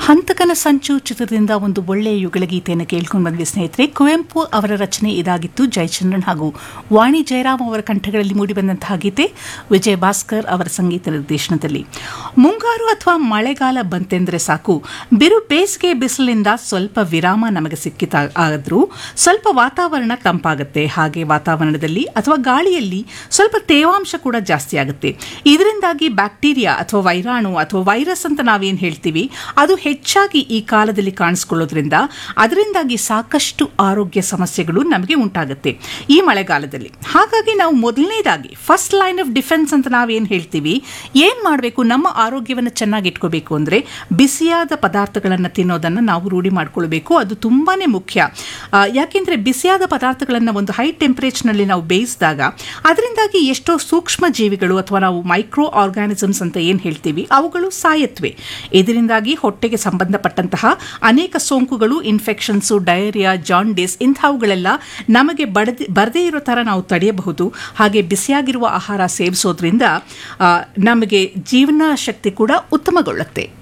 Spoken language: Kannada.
ಹಂತಕನ ಸಂಚು ಚಿತ್ರದಿಂದ ಒಂದು ಒಳ್ಳೆಯ ಯುಗಳ ಗೀತೆಯನ್ನು ಕೇಳ್ಕೊಂಡು ಬಂದ್ವಿ ಸ್ನೇಹಿತರೆ ಕುವೆಂಪು ಅವರ ರಚನೆ ಇದಾಗಿತ್ತು ಜಯಚಂದ್ರನ್ ಹಾಗೂ ವಾಣಿ ಜಯರಾಮ್ ಅವರ ಕಂಠಗಳಲ್ಲಿ ಮೂಡಿಬಂದಂತಹ ಗೀತೆ ವಿಜಯ ಭಾಸ್ಕರ್ ಅವರ ಸಂಗೀತ ನಿರ್ದೇಶನದಲ್ಲಿ ಮುಂಗಾರು ಅಥವಾ ಮಳೆಗಾಲ ಬಂತೆಂದರೆ ಸಾಕು ಬಿರು ಬೇಸಿಗೆ ಬಿಸಿಲಿನಿಂದ ಸ್ವಲ್ಪ ವಿರಾಮ ನಮಗೆ ಸಿಕ್ಕಿತ ಆದರೂ ಸ್ವಲ್ಪ ವಾತಾವರಣ ತಂಪಾಗುತ್ತೆ ಹಾಗೆ ವಾತಾವರಣದಲ್ಲಿ ಅಥವಾ ಗಾಳಿಯಲ್ಲಿ ಸ್ವಲ್ಪ ತೇವಾಂಶ ಕೂಡ ಜಾಸ್ತಿ ಆಗುತ್ತೆ ಇದರಿಂದಾಗಿ ಬ್ಯಾಕ್ಟೀರಿಯಾ ಅಥವಾ ವೈರಾಣು ಅಥವಾ ವೈರಸ್ ಅಂತ ನಾವೇನು ಹೇಳ್ತೀವಿ ಅದು ಹೆಚ್ಚಾಗಿ ಈ ಕಾಲದಲ್ಲಿ ಕಾಣಿಸ್ಕೊಳ್ಳೋದ್ರಿಂದ ಅದರಿಂದಾಗಿ ಸಾಕಷ್ಟು ಆರೋಗ್ಯ ಸಮಸ್ಯೆಗಳು ನಮಗೆ ಉಂಟಾಗುತ್ತೆ ಈ ಮಳೆಗಾಲದಲ್ಲಿ ಹಾಗಾಗಿ ನಾವು ಮೊದಲನೇದಾಗಿ ಫಸ್ಟ್ ಲೈನ್ ಆಫ್ ಡಿಫೆನ್ಸ್ ಅಂತ ನಾವೇನು ಹೇಳ್ತೀವಿ ಏನು ಮಾಡಬೇಕು ನಮ್ಮ ಆರೋಗ್ಯವನ್ನು ಚೆನ್ನಾಗಿ ಇಟ್ಕೋಬೇಕು ಅಂದರೆ ಬಿಸಿಯಾದ ಪದಾರ್ಥಗಳನ್ನು ತಿನ್ನೋದನ್ನು ನಾವು ರೂಢಿ ಮಾಡ್ಕೊಳ್ಬೇಕು ಅದು ತುಂಬಾ ಮುಖ್ಯ ಆ, ಯಾಕೆಂದ್ರೆ ಬಿಸಿಯಾದ ಪದಾರ್ಥಗಳನ್ನು ಒಂದು ಹೈ ಟೆಂಪರೇಚರ್ನಲ್ಲಿ ನಾವು ಬೇಯಿಸಿದಾಗ ಅದರಿಂದಾಗಿ ಎಷ್ಟೋ ಸೂಕ್ಷ್ಮ ಜೀವಿಗಳು ಅಥವಾ ನಾವು ಮೈಕ್ರೋ ಆರ್ಗಾನಿಸಮ್ಸ್ ಅಂತ ಏನು ಹೇಳ್ತೀವಿ ಅವುಗಳು ಸಾಯತ್ವೆ ಇದರಿಂದಾಗಿ ಹೊಟ್ಟೆಗೆ ಸಂಬಂಧಪಟ್ಟಂತಹ ಅನೇಕ ಸೋಂಕುಗಳು ಇನ್ಫೆಕ್ಷನ್ಸು ಡಯರಿಯಾ ಜಾಂಡಿಸ್ ಇಂಥವುಗಳೆಲ್ಲ ನಮಗೆ ಬಡದಿ ಬರದೇ ಇರೋ ಥರ ನಾವು ತಡೆಯಬಹುದು ಹಾಗೆ ಬಿಸಿಯಾಗಿರುವ ಆಹಾರ ಸೇವಿಸೋದ್ರಿಂದ ಆ, ನಮಗೆ ಜೀವನ ಶಕ್ತಿ ಕೂಡ ಉತ್ತಮಗೊಳ್ಳುತ್ತೆ